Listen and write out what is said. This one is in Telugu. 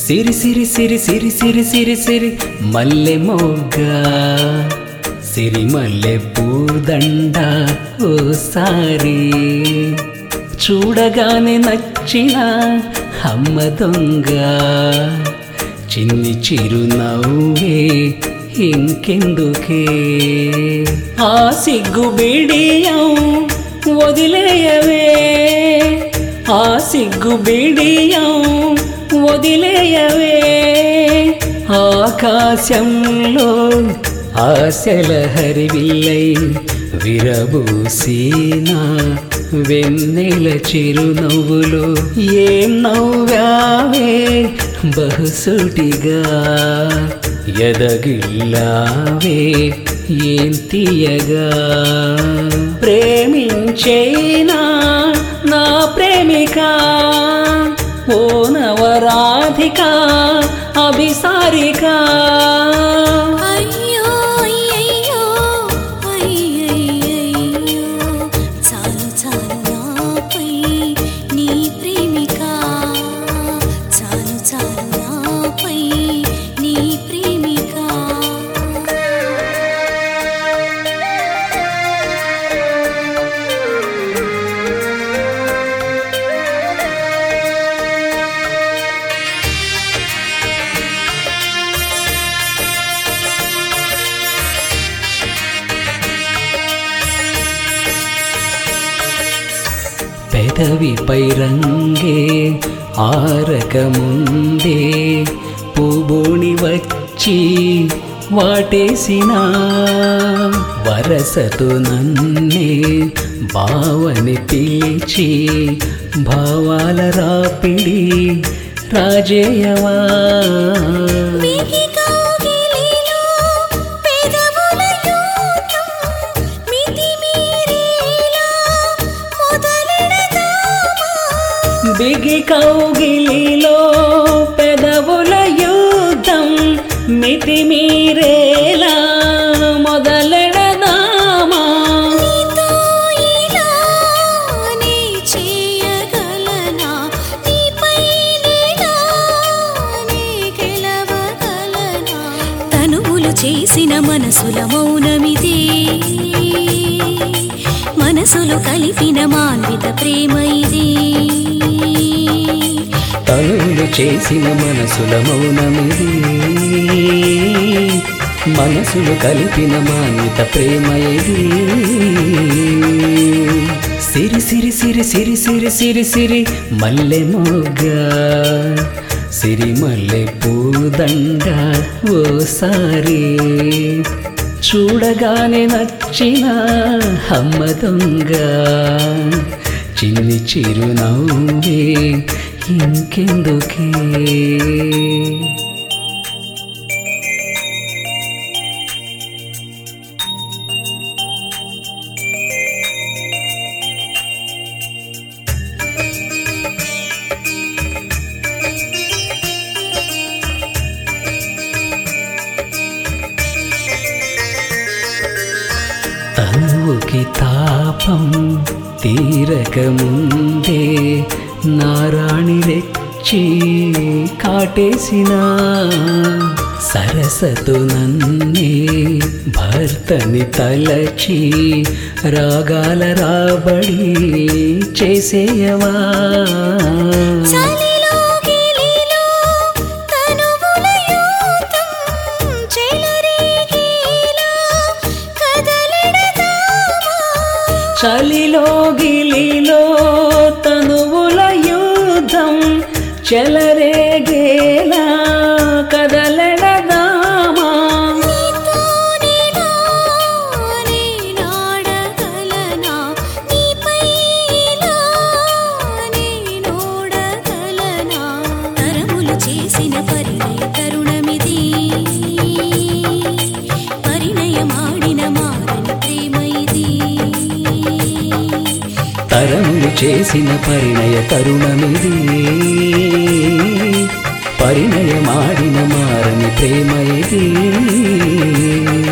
సిరి సిరి సిరి సిరి సిరి సిరి సిరి మల్లె మొగ్గ సిరి మల్లె పూదండ ఓసారి చూడగానే నచ్చిన అమ్మ దొంగ చిన్ని చిరునవ్వే ఇంకెందుకే ఆ సిగ్గు బిడియం వదిలేయవే ఆ సిగ్గు బిడియం వదిలేయవే ఆకాశంలో ఆశల హరివిల్లై విరబూసిన వెన్నెల చిరునవ్వులు ఏం నవ్వావే బహుసుటిగా ఎదగిల్లావే ఏం తీయగా ప్రేమించేనా నా ప్రేమిక ఓ నవరాధిక అభిసారిక అయ్యో అయ్యయ్యో అయ్యయ్యయ్యో చాలు చాలు నాపై నీ ప్రేమిక చాలు చాలు నాపై నీ ప్రేమిక పెదవిపై రంగే ఆరకముందే పూబోణి వచ్చి వాటేసిన వరసతో నన్నే భావని పిలిచి భావాల రాపిడి రాజేయవా మిగి కౌగిలిలో పెదవుల యూతం మితిమీరేలా మొదలెడదామా బిగి కౌగిలిలో పెదవుల యుద్ధం మితిమీరేలా మొదలెడదామా నీతో ఇలా నీ చేయగలనా నీపై నేనా నీ గెలవగలనా తనువులు చేసిన మనసుల మౌనమిది మనసులు కలిపిన మాన్విత ప్రేమ ఇది తనులు చేసిన మనసుల మౌనమిది మనసులు కలిపిన మాన్విత ప్రేమ ఇది సిరి సిరి సిరి సిరి సిరి సిరి సిరి మల్లె మొగ్గ సిరి మల్లె పూదండ ఓసారి చూడగానే నచ్చిన అమ్మ దొంగ చిన్ని చిరునవ్వే ఇంకెందుకే తనువుకి తాపం తీరక ముందే నారాణి రెచ్చి కాటేసిన సరసతు నన్నే భర్తని తలచి రాగాల రాబడి చేసేయవా చలిలో గిలిలో తనువుల యూతం చెలరేగేలా కదలెడదామా చలిలో గిలిలో తనువుల యుద్ధం చెలరేగేలా కదలెడదామా నీతో నేనా నేనాడగలనా నీపై ఇలా నేనోడగలనా తరములు చేసిన పరిణయ తరుణమిది పరిణయమాడిన మారని ప్రేమ ఇది తరములు చేసిన పరిణయ తరుణమిది పరిణయమాడిన మారని ప్రేమ ఇది